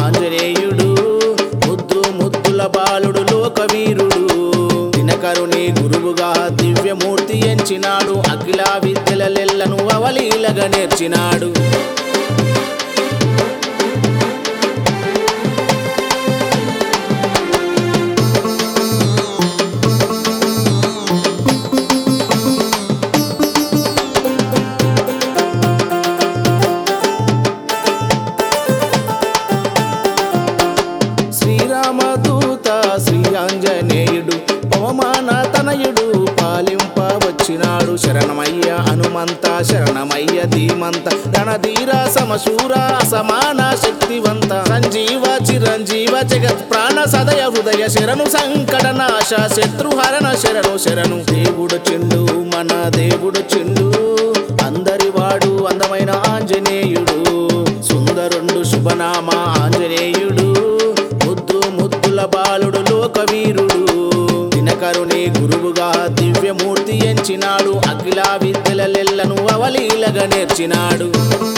ఆంజనేయుడు ముద్దు ముద్దుల బాలుడు లోకవీరుడు దినకరుని గురువుగా దివ్యమూర్తి ఎంచినాడు అఖిల విద్యలెల్లను అవలీలగా నేర్చినాడు శ్రీరామదూత శ్రీ ఆంజనేయుడు పవమాన తనయుడు పాలింప వచ్చినాడు శరణమయ్య హనుమంత శరణమయ్య ధీమంత రణధీర సమశూర సమాన శక్తివంత సంజీవ చిరంజీవ జగత్ ప్రాణ సదయ హృదయ శరణు సంకట నాశ శత్రుహరణ శరణు శరణు దేవుడు చెండు మన దేవుడు చెండు అందరి వాడు అందమైన ఆంజనేయుడు సుందరుండు శుభనామ ఆంజనేయుడు ముద్దు ముద్దుల బాలుడు లోకవీరుడు దినకరుని గురువుగా దివ్యమూర్తి ఎంచినాడు అఖిల విద్యలెల్లను అవలీలగా నేర్చినాడు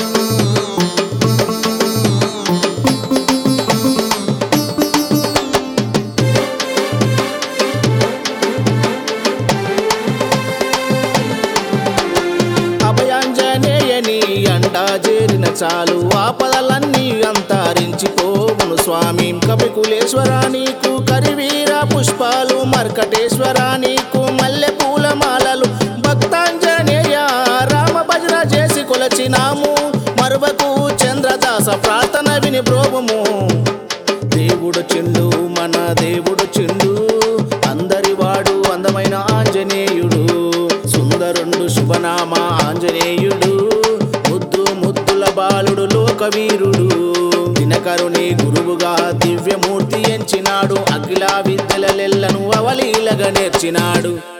అభయాంజనేయని అంటా చేరిన చాలు ఆపదలన్నీ అంతరించిపోవును స్వామి కపికులేశ్వర నీకు కరివీర పుష్పాలు మర్కటేశ్వర నీకు మల్లె పూల మాలలు భక్తాంజనేయ రామ భజన చేసి కొలచినాము మరువకు చంద్రదాస ప్రార్థన విని బ్రోవము దేవుడు చెండు మన దేవుడు చెండు అందరి వాడు అందమైన ఆంజనేయుడు సుందరుండు శుభనామ ఆంజనేయుడు ముద్దు ముద్దుల బాలుడు లోకవీరుడు దినకరుని గురువుగా దివ్యమూర్తి ఎంచినాడు అఖిల విద్యలెల్లను అవలీలగా నేర్చినాడు